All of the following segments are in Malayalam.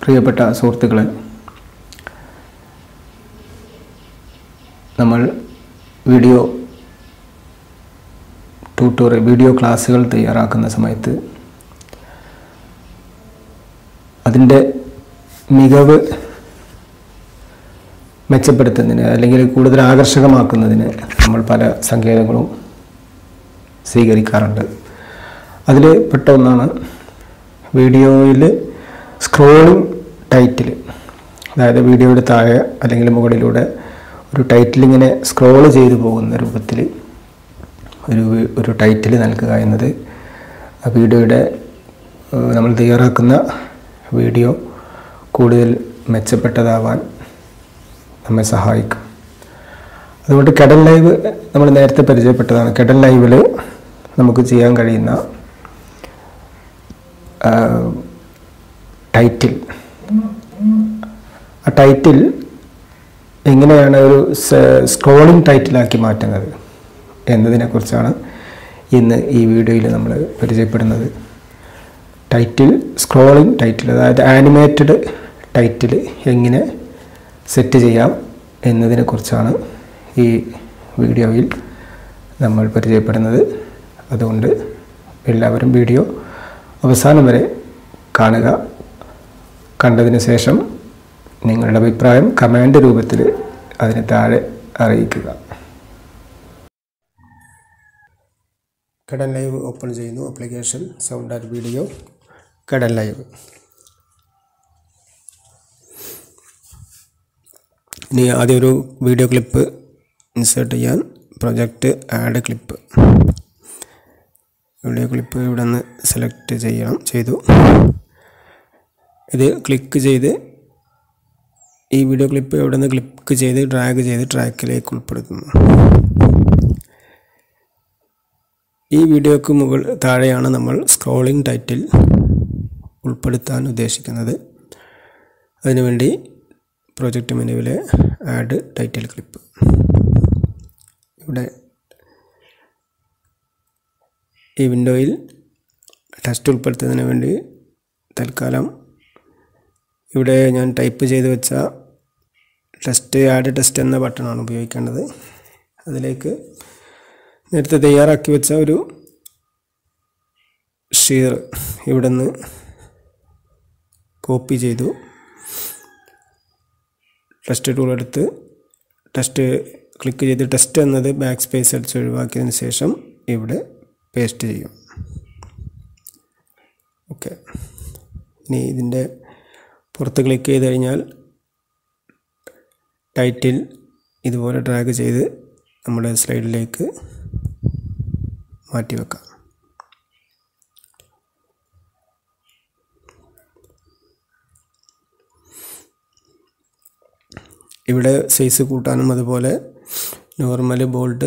പ്രിയപ്പെട്ട സുഹൃത്തുക്കളെ നമ്മൾ വീഡിയോ ട്യൂട്ടോറിയൽ വീഡിയോ ക്ലാസ്സുകൾ തയ്യാറാക്കുന്ന സമയത്ത് അതിൻ്റെ മികവ് മെച്ചപ്പെടുത്തുന്നതിന് അല്ലെങ്കിൽ കൂടുതൽ ആകർഷകമാക്കുന്നതിന് നമ്മൾ പല സങ്കേതങ്ങളും സ്വീകരിക്കാറുണ്ട് അതിൽ പെട്ട ഒന്നാണ് വീഡിയോയിൽ സ്ക്രോളിംഗ് ടൈറ്റിൽ അതായത് വീഡിയോയുടെ താഴെ അല്ലെങ്കിൽ മുകളിലൂടെ ഒരു ടൈറ്റിൽ ഇങ്ങനെ സ്ക്രോൾ ചെയ്തു പോകുന്ന രൂപത്തിൽ ഒരു ഒരു ടൈറ്റിൽ നൽകുക എന്നത് ആ വീഡിയോയുടെ ഏഹ്, നമ്മൾ തയ്യാറാക്കുന്ന വീഡിയോ കൂടുതൽ മെച്ചപ്പെട്ടതാവാൻ നമ്മെ സഹായിക്കും അതുകൊണ്ട് കെഡൽ ലൈവ് നമ്മൾ നേരത്തെ പരിചയപ്പെട്ടതാണ് കെഡൽ ലൈവിൽ നമുക്ക് ചെയ്യാൻ കഴിയുന്ന ആ, ടൈറ്റിൽ ആ ടൈറ്റിൽ എങ്ങനെയാണ് ഒരു സ്ക്രോളിംഗ് ടൈറ്റിലാക്കി മാറ്റുന്നത് എന്നതിനെക്കുറിച്ചാണ് ഇന്ന് ഈ വീഡിയോയിൽ നമ്മൾ പരിചയപ്പെടുന്നത് ടൈറ്റിൽ സ്ക്രോളിംഗ് ടൈറ്റിൽ അതായത് ആനിമേറ്റഡ് ടൈറ്റിൽ എങ്ങനെ സെറ്റ് ചെയ്യാം എന്നതിനെക്കുറിച്ചാണ് ഈ വീഡിയോയിൽ നമ്മൾ പരിചയപ്പെടുന്നത് അതുകൊണ്ട് എല്ലാവരും വീഡിയോ അവസാനം വരെ കാണുക കണ്ടതിന് ശേഷം നിങ്ങളുടെ അഭിപ്രായം കമാൻഡ് രൂപത്തിൽ അതിന് താഴെ അറിയിക്കുക കടൽ ലൈവ് ഓപ്പൺ ചെയ്യുന്നു ആപ്ലിക്കേഷൻ സൗണ്ട് ആൻഡ് വീഡിയോ കടൽ ലൈവ് ഇനി ആദ്യം ഒരു വീഡിയോ ക്ലിപ്പ് ഇൻസേർട്ട് ചെയ്യാൻ project add clip video clip ഇവിടെ നിന്ന് സെലക്ട് ചെയ്യണം ചെയ്തു ഇത് ക്ലിക്ക് ചെയ്ത് ഈ വീഡിയോ ക്ലിപ്പ് ഇവിടെ നിന്ന് ക്ലിക്ക് ചെയ്ത് ഡ്രാഗ് ചെയ്ത് ട്രാക്കിലേക്ക് ഉൾപ്പെടുത്തുന്നു ഈ വീഡിയോക്ക് മുകൾ താഴെയാണ് നമ്മൾ സ്ക്രോളിംഗ് ടൈറ്റിൽ ഉൾപ്പെടുത്താൻ ഉദ്ദേശിക്കുന്നത് അതിനുവേണ്ടി പ്രൊജക്റ്റ് മെനുവിലെ ആഡ് ടൈറ്റിൽ ക്ലിപ്പ് ഇവിടെ ഈ വിൻഡോയിൽ ടെക്സ്റ്റ് ഉൾപ്പെടുത്തുന്നതിന് വേണ്ടി തൽക്കാലം ഇവിടെ ഞാൻ ടൈപ്പ് ചെയ്ത് വെച്ച ടെസ്റ്റ് ആഡ് ടെസ്റ്റ് എന്ന ബട്ടണാണ് ഉപയോഗിക്കേണ്ടത് അതിലേക്ക് നേരത്തെ തയ്യാറാക്കി വെച്ച ഒരു ഷീർ ഇവിടെ നിന്ന് കോപ്പി ചെയ്തു ടെസ്റ്റ് ടൂൾ എടുത്ത് ടെസ്റ്റ് ക്ലിക്ക് ചെയ്ത് ടെസ്റ്റ് എന്നത് ബാക്ക് സ്പേസ് അടിച്ച് ഒഴിവാക്കിയതിന് ശേഷം ഇവിടെ പേസ്റ്റ് ചെയ്യും ഓക്കെ ഇനി ഇതിൻ്റെ പുറത്ത് ക്ലിക്ക് ചെയ്ത് കഴിഞ്ഞാൽ ടൈറ്റിൽ ഇതുപോലെ ഡ്രാഗ് ചെയ്ത് നമ്മുടെ സ്ലൈഡിലേക്ക് മാറ്റി വെക്കാം ഇവിടെ സൈസ് കൂട്ടാനും അതുപോലെ നോർമൽ ബോൾഡ്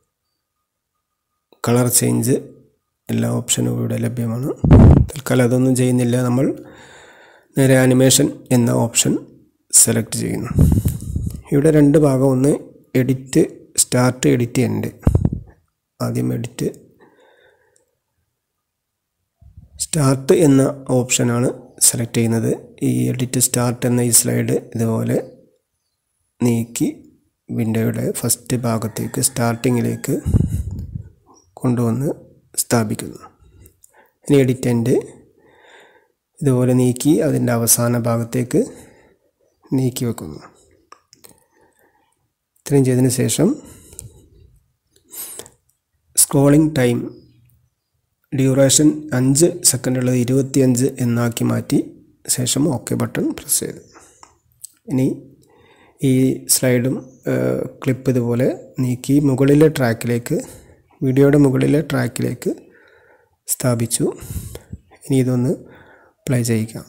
കളർ ചേഞ്ച് എല്ലാ ഓപ്ഷനും ഇവിടെ ലഭ്യമാണ് തൽക്കാലം അതൊന്നും ചെയ്യുന്നില്ല നമ്മൾ നേരെ ആനിമേഷൻ എന്ന ഓപ്ഷൻ സെലക്ട് ചെയ്യുന്നു ഇവിടെ രണ്ട് ഭാഗം ഒന്ന് എഡിറ്റ് സ്റ്റാർട്ട് എഡിറ്റ് എൻഡ് ആദ്യം എഡിറ്റ് സ്റ്റാർട്ട് എന്ന ഓപ്ഷനാണ് സെലക്ട് ചെയ്യുന്നത് ഈ എഡിറ്റ് സ്റ്റാർട്ട് എന്ന ഈ സ്ലൈഡ് ഇതുപോലെ നീക്കി വിൻഡോയുടെ ഫസ്റ്റ് ഭാഗത്തേക്ക് സ്റ്റാർട്ടിങ്ങിലേക്ക് കൊണ്ടുവന്ന് സ്ഥാപിക്കുന്നു ഇനി എഡിറ്റൻ്റ് ഇതുപോലെ നീക്കി അതിൻ്റെ അവസാന ഭാഗത്തേക്ക് നീക്കി വെക്കുന്നു ഇത്രയും ചെയ്തതിന് ശേഷം സ്ക്രോളിംഗ് ടൈം ഡ്യൂറേഷൻ അഞ്ച് സെക്കൻഡ് ഉള്ളത് ഇരുപത്തിയഞ്ച് എന്നാക്കി മാറ്റി ശേഷം ഓക്കെ ബട്ടൺ പ്രസ് ചെയ്തു ഇനി ഈ സ്ലൈഡും ക്ലിപ്പ് ഇതുപോലെ നീക്കി മുകളിലെ ട്രാക്കിലേക്ക് വീഡിയോയുടെ മുകളിലെ ട്രാക്കിലേക്ക് സ്ഥാപിച്ചു ഇനി ഇതൊന്ന് പ്ലേ ചെയ്യിക്കാം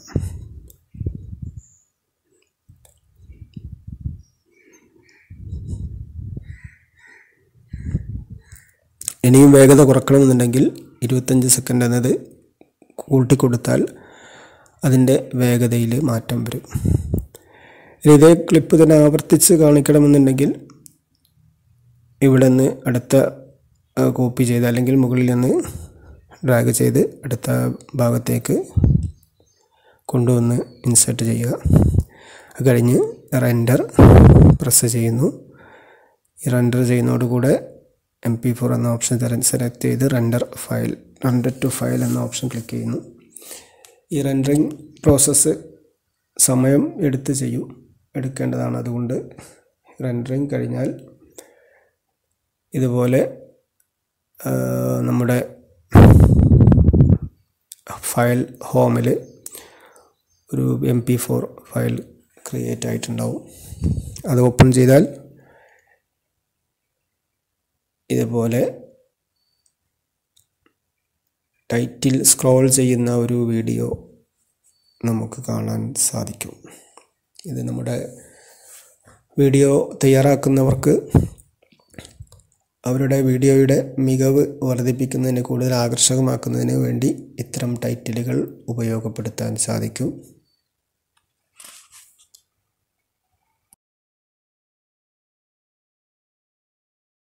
ഇനിയും വേഗത കുറക്കണമെന്നുണ്ടെങ്കിൽ ഇരുപത്തഞ്ച് സെക്കൻഡ് എന്നത് കൂട്ടിക്കൊടുത്താൽ അതിൻ്റെ വേഗതയിൽ മാറ്റം വരും ഇനി ഇതേ ക്ലിപ്പ് തന്നെ ആവർത്തിച്ച് കാണിക്കണമെന്നുണ്ടെങ്കിൽ ഇവിടെ നിന്ന് അടുത്ത കോപ്പി ചെയ്ത് അല്ലെങ്കിൽ മുകളിൽ നിന്ന് ഡ്രാഗ് ചെയ്ത് അടുത്ത ഭാഗത്തേക്ക് കൊണ്ടുവന്ന് ഇൻസേർട്ട് ചെയ്യുക അത് കഴിഞ്ഞ് റെൻഡർ പ്രസ് ചെയ്യുന്നു ഈ റെൻഡർ ചെയ്യുന്നതോടുകൂടെ എം പി ഫോർ എന്ന ഓപ്ഷൻ തെര സെലക്ട് ചെയ്ത് render file render to file എന്ന ഓപ്ഷൻ ക്ലിക്ക് ചെയ്യുന്നു ഈ റെൻഡറിങ് പ്രോസസ്സ് സമയം എടുത്ത് ചെയ്യും എടുക്കേണ്ടതാണ് അതുകൊണ്ട് റെൻഡറിങ് കഴിഞ്ഞാൽ ഇതുപോലെ ആ, നമ്മുടെ ഫയൽ ഹോമിൽ ഒരു M P four file create ആയിട്ടുണ്ടാവും അത് ഓപ്പൺ ചെയ്താൽ ഇതുപോലെ ടൈറ്റിൽ സ്ക്രോൾ ചെയ്യുന്ന ഒരു വീഡിയോ നമുക്ക് കാണാൻ സാധിക്കും ഇത് നമ്മുടെ വീഡിയോ തയ്യാറാക്കുന്നവർക്ക് അവരുടെ വീഡിയോയുടെ മികവ് വർദ്ധിപ്പിക്കുന്നതിന് കൂടുതൽ ആകർഷകമാക്കുന്നതിന് വേണ്ടി ഇത്തരം ടൈറ്റിലുകൾ ഉപയോഗപ്പെടുത്താൻ സാധിക്കും